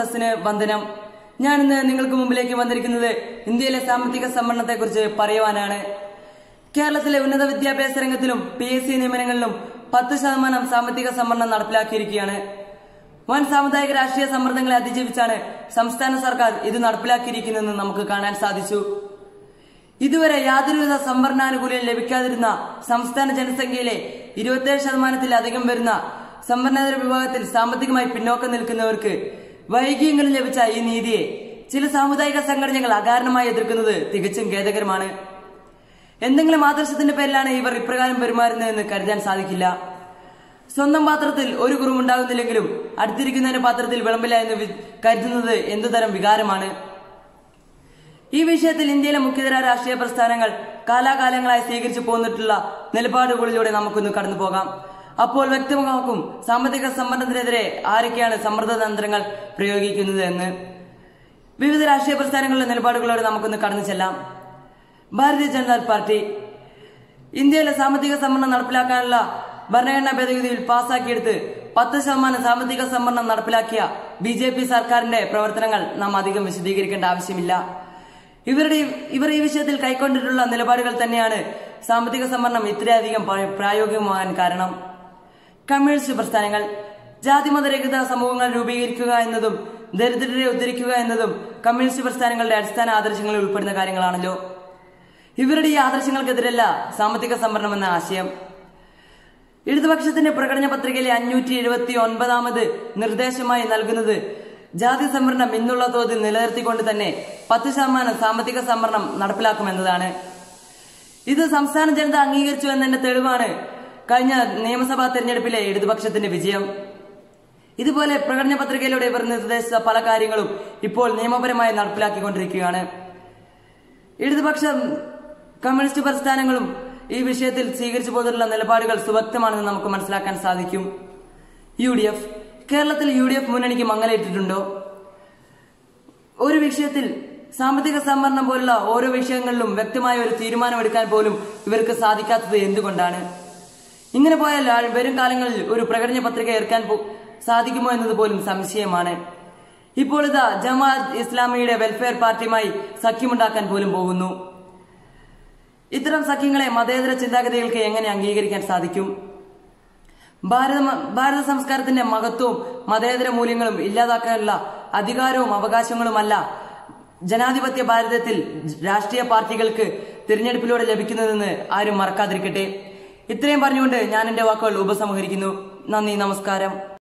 സദസ്സിന് വന്ദനം ഞാൻ ഇന്ന് നിങ്ങൾക്ക് മുമ്പിലേക്ക് വന്നിരിക്കുന്നത് ഇന്ത്യയിലെ സാമ്പത്തിക സംവരണത്തെക്കുറിച്ച് പറയുവാനാണ് കേരളത്തിലെ ഉന്നത വിദ്യാഭ്യാസ രംഗത്തിലും പി എസ് സി നിയമനങ്ങളിലും പത്ത് ശതമാനം സാമ്പത്തിക സംവരണം നടപ്പിലാക്കിയിരിക്കുകയാണ് വൻ സാമുദായിക രാഷ്ട്രീയ സമ്മർദ്ദങ്ങളെ അതിജീവിച്ചാണ് സംസ്ഥാന സർക്കാർ ഇത് നടപ്പിലാക്കിയിരിക്കുന്നതെന്ന് നമുക്ക് കാണാൻ സാധിച്ചു ഇതുവരെ യാതൊരുവിധ സംവരണാനുകൂല്യം ലഭിക്കാതിരുന്ന സംസ്ഥാന ജനസംഖ്യയിലെ ഇരുപത്തിയേഴ് ശതമാനത്തിലധികം വരുന്ന സംവരണേതര വിഭാഗത്തിൽ സാമ്പത്തികമായി പിന്നോക്കം നിൽക്കുന്നവർക്ക് വൈകിയെങ്കിലും ലഭിച്ച ഈ നീതിയെ ചില സാമുദായിക സംഘടനകൾ അകാരണമായി എതിർക്കുന്നത് തികച്ചും ഖേദകരമാണ് എന്തെങ്കിലും ആദർശത്തിന്റെ പേരിലാണ് ഇവർ ഇപ്രകാരം പെരുമാറുന്നതെന്ന് കരുതാൻ സാധിക്കില്ല സ്വന്തം പാത്രത്തിൽ ഒരു കുറവുണ്ടാകുന്നില്ലെങ്കിലും അടുത്തിരിക്കുന്നതിന്റെ പാത്രത്തിൽ വിളമ്പില്ല എന്ന് വി- കരുതുന്നത് എന്തുതരം വികാരമാണ് ഈ വിഷയത്തിൽ ഇന്ത്യയിലെ മുഖ്യധാര രാഷ്ട്രീയ പ്രസ്ഥാനങ്ങൾ കാലാകാലങ്ങളായി സ്വീകരിച്ചു പോന്നിട്ടുള്ള നിലപാടുകളിലൂടെ നമുക്കൊന്ന് കടന്നു പോകാം അപ്പോൾ വ്യക്തമാക്കും സാമ്പത്തിക സമ്മർദ്ദത്തിനെതിരെ ആരൊക്കെയാണ് സമ്മർദ്ദ തന്ത്രങ്ങൾ പ്രയോഗിക്കുന്നത് എന്ന് വിവിധ രാഷ്ട്രീയ പ്രസ്ഥാനങ്ങളുടെ നിലപാടുകളോടെ നമുക്കൊന്ന് കടന്നു ചെല്ലാം ഭാരതീയ ജനതാ പാർട്ടി ഇന്ത്യയിലെ സാമ്പത്തിക സംവരണം നടപ്പിലാക്കാനുള്ള ഭരണഘടനാ ഭേദഗതിയിൽ പാസാക്കിയെടുത്ത് പത്ത് ശതമാനം സാമ്പത്തിക സംവരണം നടപ്പിലാക്കിയ ബി ജെ പി സർക്കാരിന്റെ പ്രവർത്തനങ്ങൾ നാം അധികം വിശദീകരിക്കേണ്ട ആവശ്യമില്ല ഇവരുടെ ഇവർ ഈ വിഷയത്തിൽ കൈക്കൊണ്ടിട്ടുള്ള നിലപാടുകൾ തന്നെയാണ് സാമ്പത്തിക സംവരണം ഇത്രയധികം പ്രാ- പ്രായോഗികമാകാൻ കാരണം കമ്മ്യൂണിസ്റ്റ് പ്രസ്ഥാനങ്ങൾ ജാതിമതരഹിത സമൂഹങ്ങൾ രൂപീകരിക്കുക എന്നതും ദരിദ്രരെ ഉദ്ധരിക്കുക എന്നതും കമ്മ്യൂണിസ്റ്റ് പ്രസ്ഥാനങ്ങളുടെ അടിസ്ഥാന ആദർശങ്ങളിൽ ഉൾപ്പെടുന്ന കാര്യങ്ങളാണല്ലോ ഇവരുടെ ഈ ആദർശങ്ങൾക്കെതിരല്ല സാമ്പത്തിക സംവരണം എന്ന ആശയം ഇടതുപക്ഷത്തിന്റെ പ്രകടന പത്രികയിലെ അഞ്ഞൂറ്റി എഴുപത്തി ഒൻപതാമത് നിർദ്ദേശമായി നൽകുന്നത് ജാതി സംവരണം ഇന്നുള്ള തോതിൽ നിലനിർത്തിക്കൊണ്ട് തന്നെ പത്ത് ശതമാനം സാമ്പത്തിക സംവരണം നടപ്പിലാക്കുമെന്നതാണ് ഇത് സംസ്ഥാന ജനത അംഗീകരിച്ചു എന്നതിന്റെ തെളിവാണ് കഴിഞ്ഞ നിയമസഭാ തെരഞ്ഞെടുപ്പിലെ ഇടതുപക്ഷത്തിന്റെ വിജയം ഇതുപോലെ പ്രകടന പത്രികയിലൂടെ ഇവർ നിർദ്ദേശിച്ച പല കാര്യങ്ങളും ഇപ്പോൾ നിയമപരമായി നടപ്പിലാക്കിക്കൊണ്ടിരിക്കുകയാണ് ഇടതുപക്ഷം കമ്മ്യൂണിസ്റ്റ് പ്രസ്ഥാനങ്ങളും ഈ വിഷയത്തിൽ സ്വീകരിച്ചു പോയിട്ടുള്ള നിലപാടുകൾ സുവക്തമാണെന്ന് നമുക്ക് മനസ്സിലാക്കാൻ സാധിക്കും യു ഡി എഫ് കേരളത്തിൽ യു ഡി എഫ് മുന്നണിക്ക് മങ്ങലേറ്റിട്ടുണ്ടോ ഒരു വിഷയത്തിൽ സാമ്പത്തിക സംവരണം പോലുള്ള ഓരോ വിഷയങ്ങളിലും വ്യക്തമായ ഒരു തീരുമാനമെടുക്കാൻ പോലും ഇവർക്ക് സാധിക്കാത്തത് എന്തുകൊണ്ടാണ് ഇങ്ങനെ പോയാൽ ആ വരും കാലങ്ങളിൽ ഒരു പ്രകടന പത്രിക ഇറക്കാൻ പോ- സാധിക്കുമോ എന്നത് പോലും സംശയമാണ് ഇപ്പോൾ ഇതാ ജമാഅത്ത് ഇസ്ലാമിയുടെ വെൽഫെയർ പാർട്ടിയുമായി സഖ്യമുണ്ടാക്കാൻ പോലും പോകുന്നു ഇത്തരം സഖ്യങ്ങളെ മതേതര ചിന്താഗതികൾക്ക് എങ്ങനെ അംഗീകരിക്കാൻ സാധിക്കും ഭാരത ഭാരത സംസ്കാരത്തിന്റെ മഹത്വവും മതേതര മൂല്യങ്ങളും ഇല്ലാതാക്കാനുള്ള അധികാരവും അവകാശങ്ങളുമല്ല ജനാധിപത്യ ഭാരതത്തിൽ രാഷ്ട്രീയ പാർട്ടികൾക്ക് തിരഞ്ഞെടുപ്പിലൂടെ ലഭിക്കുന്നതെന്ന് ആരും മറക്കാതിരിക്കട്ടെ ഇത്രയും പറഞ്ഞുകൊണ്ട് ഞാൻ എന്റെ വാക്കുകൾ ഉപസംഹരിക്കുന്നു നന്ദി നമസ്കാരം